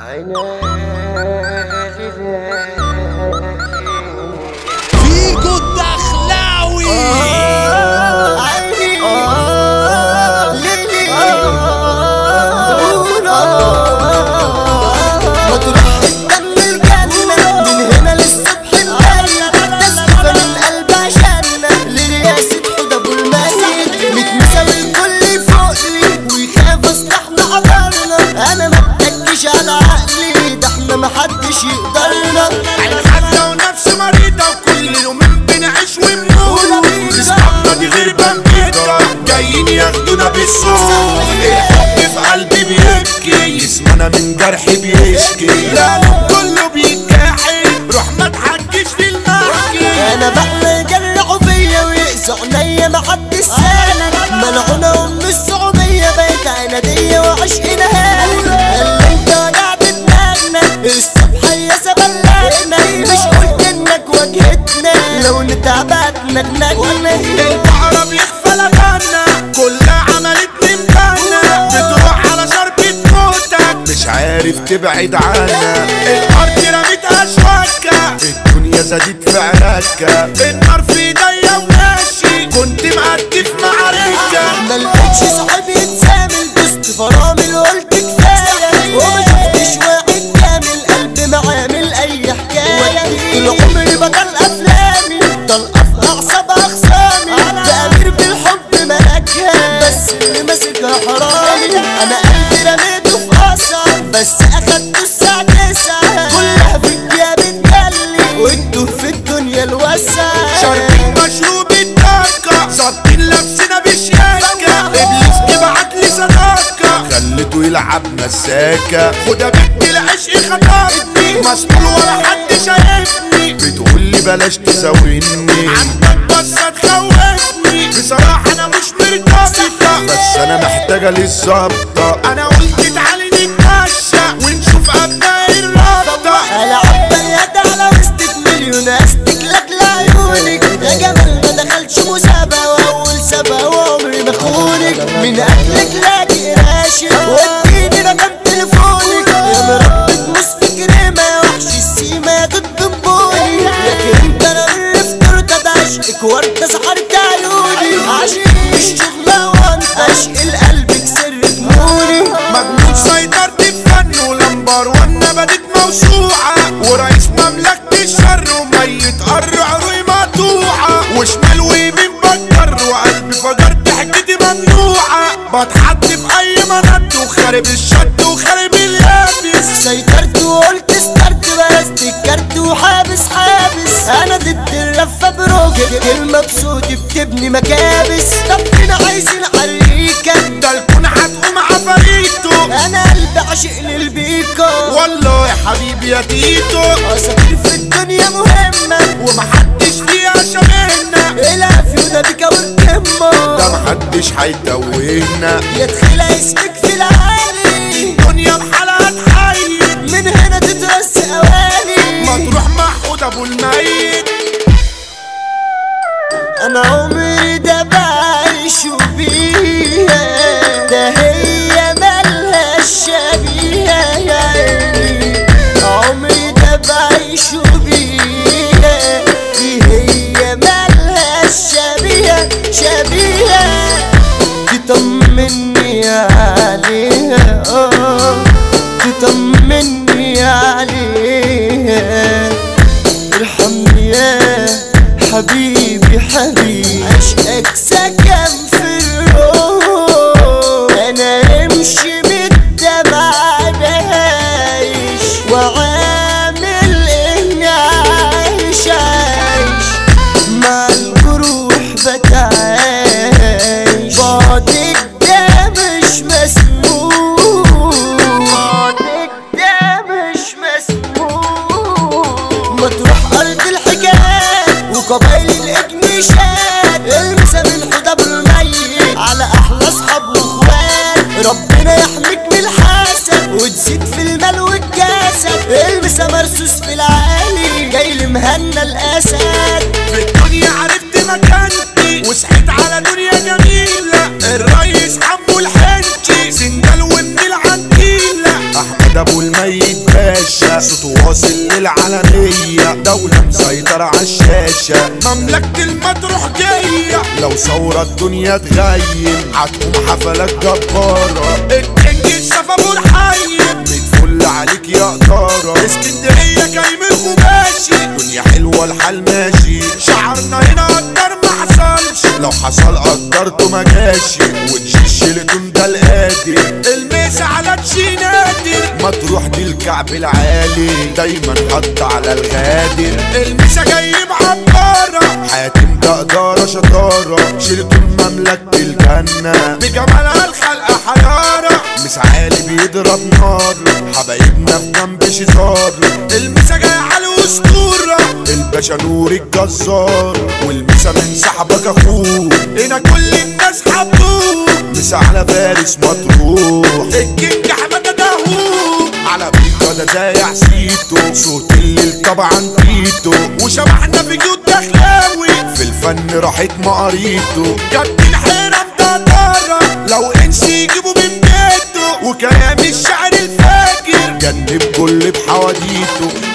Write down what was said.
فيجو الدخلاوي محدش يقدرنا حتى ونفس مريضة وكل يومين بنعيش ونموت اصحابنا دي غير بنجيتا جايين ياخدونا بالصوت الحب في قلبي بيبكي اسمنا من جرحي بيشكي لا كله بيتكحل روح ما تحكيش في المحكي انا بقى يجرحوا فيا ويقسوا عينيا محدش سالك ملعونة ام الصعوبية بقت عنادية وعشقنا هالك اللي انت قاعد دماغنا الصبح يا سبلاتنا مش قلت انك واجهتنا لو نتعبتنا دماغنا البقرة بيخفى لبنا كلها عملت مبنى بتروح على شربة موتك مش عارف تبعد عنها الارض رميت اشواكها الدنيا زادت في عراكة النار في ايديا وماشي كنت مقدف معركة ما لقيتش صاحب يتسامل دوست فرامل وقلت كفايه وما شفتش واحد كامل قلب معامل اي حكايه طول عمري بطل افلامي طلقه في اعصاب اخصامي بامير بالحب ملكها بس اللي ماسكها حرامي انا قلبي رميته في قصر بس اخدته الساعه 9 كلها في الجياب اتجلي وانتوا في الدنيا الوسع شاربين مشروب الطاقة ظابطين لابسنا بشياكة ابليس ابعت لي صداقة خليته يلعب مساكة خدها بنت العشق خطفني مسطول ولا حد شايفني بتقول لي بلاش تساويني عندك بس تخوفني بصراحة انا مش مرتبطة بس انا محتاجة للظبطة انا قلت تعالي نتمشى ونشوف ابناء الرابطة العب باليد على وسط مليون استك لك لعيونك يا جمال ما دخلش مسابقة واول سبقة وعمري ما خونك من اكلك لاقي راشد واديني رقم تليفونك يا مربط موس في كريمة يا وحش السيمة يا ضد بوني يا كريمة انا اللي فطرت ده عشقك وردة سحرت عيوني عشق مش شغلة وانت عشق القلب كسر دموني مجنون سيطرت في فن ولمبر وانا بديت موسوعة ورئيس مملكة الشر وميت قرع روي مقطوعة وشمال ويمين بكر وقلبي فجرت حكيتي ممنوعة بتحط في اي منط وخارب الشد وخارب اليابس سيطرت وقلت استرت برست الكارت وحابس حابس انا ضد اللفه بروج كلمه بصوتي بتبني مكابس طب فينا عايزين عريكه ده الكون هتقوم عفاريته انا قلبي عاشق للبيكا والله يا حبيبي يا تيتو اساطير في الدنيا مهمه ومحدش فيها شبهنا الافي وده بيكا والقمه ده محدش هيتوهنا يا تخيلة اسمك في العالي الدنيا بحالها تحيي من هنا تترس اواني مطروح محمود ابو الميت انا عمري ده بعيش بيها ده هي مالهاش شبيهة يا عيني عمري ده بعيش بيها دي هي مالهاش شبيهة شبيهة تطمني عليها اه تطمني عليها ارحمني يا حبيبي حبيبي عشقك سكن في الروح انا امشي بالدمع بعيش وعامل اني عايش عايش مع الجروح بتعايش بعدك ده مش مسموح بعدك ده مش مسموح مطروح ارض الحكايات وقبائل الاجنشات المسا من حدب الميت على احلى اصحاب واخوات ربنا يحميك من الحسد وتزيد في المال والجسد المسا مرسوس في العالي جاي لمهنا الاسد في الدنيا عرفت مكانتي وصحيت على دنيا جميلة الريس حمو الحنشي سندال ومن العنتيلة احمد ابو الميت واصل للعالمية دولة مسيطرة على الشاشة مملكة المطروح جاية لو ثورة الدنيا تغيم هتقوم حفلات جبارة الكينج الشفا ابو الحي بتفل عليك يا قدارة اسكندرية جاي من الخماشي دنيا حلوة الحال ماشي شعرنا هنا قدر ما حصلش لو حصل قدرته ما جاشي وتشيش التون ده القادر الميس على تشي نادر ما تروح دي الكعب العالي دايما حط على الغادر الميسا جاي بعبارة حاتم ده إدارة شطارة شيلتوا مملكة الجنة بجمالها الخلقة حيارة مش عالي بيضرب نار حبايبنا في جنب شزار الميسا جاي على الأسطورة الباشا نور الجزار والميسا من صاحبك أخوه هنا كل الناس حبوه مسا على فارس مطروح الكينج أحمد داوود على بيكا ده زايع سيتو صوت الليل طبعا تيتو وشبحنا في جود دخلاوي في الفن راحت مقاريته جد الحيرة مدارة لو انس يجيبوا من بيته وكلام الشعر الفاجر جنب كل بحواديته